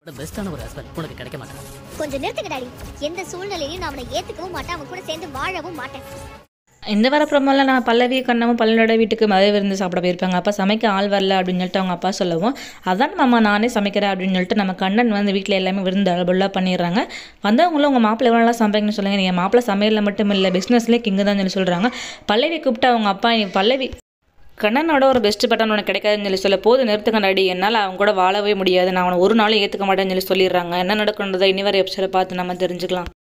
பெஸ்டான ஒரு ஹஸ்பண்ட் உனக்கு கிடைக்க மாட்டான் கொஞ்சம் நிறுத்துங்க டாடி எந்த சூழ்நிலையிலும் நான் அவனை ஏத்துக்கவும் மாட்டேன் அவன் கூட சேர்ந்து வாழவும் மாட்டேன் இந்த வர ப்ரோமோவில் நான் பல்லவி கண்ணமும் பல்லனோட வீட்டுக்கு மதிய விருந்து சாப்பிட போயிருப்பாங்க அப்போ சமைக்க ஆள் வரல அப்படின்னு சொல்லிட்டு அவங்க அப்பா சொல்லவும் அதான் மாமா நானே சமைக்கிறேன் அப்படின்னு சொல்லிட்டு நம்ம கண்ணன் வந்து வீட்டில் எல்லாமே விருந்து அலபுல்லாக பண்ணிடுறாங்க வந்தவங்களும் உங்கள் மாப்பிள்ளை எவ்வளோ நல்லா சமைக்கணும்னு சொல்லுங்கள் நீங்கள் மாப்பிள்ளை சமையலில் மட்டும் இல்லை பிஸ்னஸ்லேயே கிங்கு தான் சொல்லி சொல்கிறாங்க பல்லவி கூப்பிட்டு அவங்க அப்பா நீ பல்லவி கண்ணனோட ஒரு பெஸ்ட் பட்டன் உனக்கு கிடைக்காதுன்னு சொல்லி சொல்ல போது நிறுத்துக்க நடி என்னால் அவங்க கூட வாழவே முடியாது நான் அவனை ஒரு நாளும் ஏற்றுக்க மாட்டேன்னு சொல்லி சொல்லிடுறாங்க என்ன நடக்குன்றதை இனி வர எபிசோட பார்த்து நம்ம தெரிஞ்சுக்கலாம்